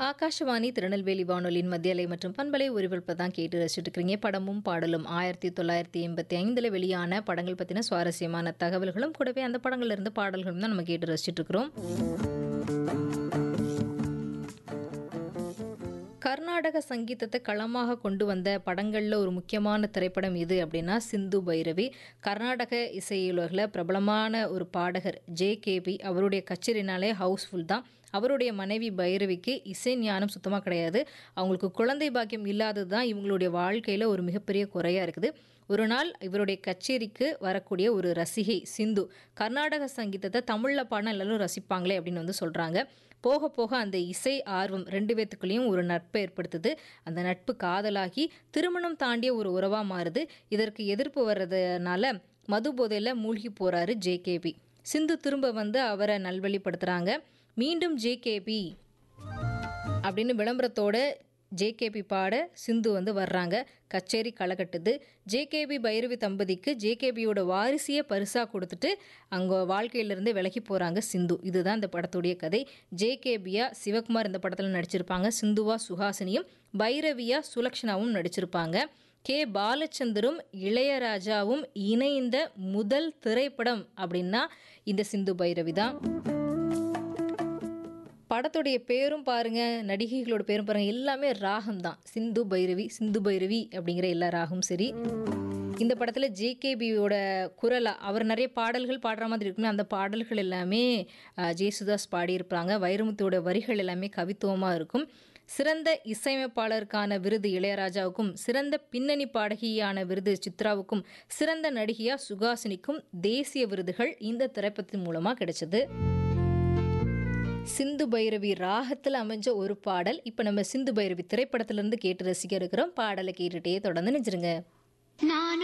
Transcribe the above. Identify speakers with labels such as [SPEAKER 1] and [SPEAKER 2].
[SPEAKER 1] ஆகாஷவாணி திருநெல்வேலி வானொலியின் மத்தியலை மற்றும் பண்பலை ஒருவல்பை தான் கேட்டு ரசிச்சுட்டு இருக்கிறீங்க படமும் பாடலும் ஆயிரத்தி தொள்ளாயிரத்தி எண்பத்தி ஐந்தில் வெளியான படங்கள் பற்றின சுவாரஸ்யமான தகவல்களும் கூடவே அந்த படங்கள்ல இருந்து பாடல்களும் தான் நம்ம கேட்டு ரசிச்சுட்டு இருக்கிறோம் கர்நாடக சங்கீதத்தை களமாக கொண்டு வந்த படங்களில் ஒரு முக்கியமான திரைப்படம் எது அப்படின்னா சிந்து பைரவி கர்நாடக இசையுலகில் பிரபலமான ஒரு பாடகர் ஜே கேபி அவருடைய கச்சேரினாலே ஹவுஸ்ஃபுல் தான் அவருடைய மனைவி பைரவிக்கு இசை ஞானம் சுத்தமாக கிடையாது அவங்களுக்கு குழந்தை பாக்கியம் இல்லாதது தான் இவங்களுடைய வாழ்க்கையில் ஒரு மிகப்பெரிய குறையாக இருக்குது ஒரு நாள் இவருடைய கச்சேரிக்கு வரக்கூடிய ஒரு ரசிகை சிந்து கர்நாடக சங்கீதத்தை தமிழில் பாடினா எல்லாரும் ரசிப்பாங்களே அப்படின்னு வந்து சொல்கிறாங்க போக போக அந்த இசை ஆர்வம் ரெண்டு பேத்துக்குள்ளேயும் ஒரு நட்பை ஏற்படுத்துது அந்த நட்பு காதலாகி திருமணம் தாண்டிய ஒரு உறவாக மாறுது இதற்கு எதிர்ப்பு வர்றதுனால மது போதையில் மூழ்கி போகிறாரு ஜேகேபி சிந்து திரும்ப வந்து அவரை நல்வழிப்படுத்துகிறாங்க மீண்டும் ஜேகேபி அப்படின்னு விளம்பரத்தோட ஜேகேபி பாட சிந்து வந்து வர்றாங்க கச்சேரி களகட்டுது ஜேகேபி பைரவி தம்பதிக்கு ஜேகேபியோட வாரிசையே பரிசாக கொடுத்துட்டு அங்கே வாழ்க்கையிலேருந்து விலகி போகிறாங்க சிந்து இதுதான் இந்த படத்துடைய கதை ஜேகேபியா சிவகுமார் இந்த படத்தில் நடிச்சிருப்பாங்க சிந்துவா சுஹாசினியும் பைரவியா சுலக்ஷனாவும் நடிச்சிருப்பாங்க கே பாலச்சந்தரும் இளையராஜாவும் இணைந்த முதல் திரைப்படம் அப்படின்னா இந்த சிந்து பைரவி தான் படத்துடைய பேரும் பாருங்க நடிகைகளோட பேரும் பாருங்க எல்லாமே ராகம் தான் சிந்து பைரவி சிந்து பைரவி அப்படிங்கிற எல்லா ராகும் சரி இந்த படத்தில் ஜேகேபியோட குரலா அவர் நிறைய பாடல்கள் பாடுற மாதிரி இருக்குமே அந்த பாடல்கள் எல்லாமே ஜேசுதாஸ் பாடியிருப்பாங்க வைரமுத்தோட வரிகள் எல்லாமே கவித்துவமாக இருக்கும் சிறந்த இசையமைப்பாளருக்கான விருது இளையராஜாவுக்கும் சிறந்த பின்னணி பாடகியான விருது சித்ராவுக்கும் சிறந்த நடிகையா சுகாசினிக்கும் தேசிய விருதுகள் இந்த திரைப்படத்தின் மூலமாக கிடைச்சது சிந்து பைரவி ராகத்தில் அமைஞ்ச ஒரு பாடல் இப்போ நம்ம சிந்து பைரவி திரைப்படத்திலிருந்து கேட்டு ரசிக்க இருக்கிறோம் பாடலை கேட்டுட்டே தொடர்ந்து நினைச்சிருங்க
[SPEAKER 2] நானும்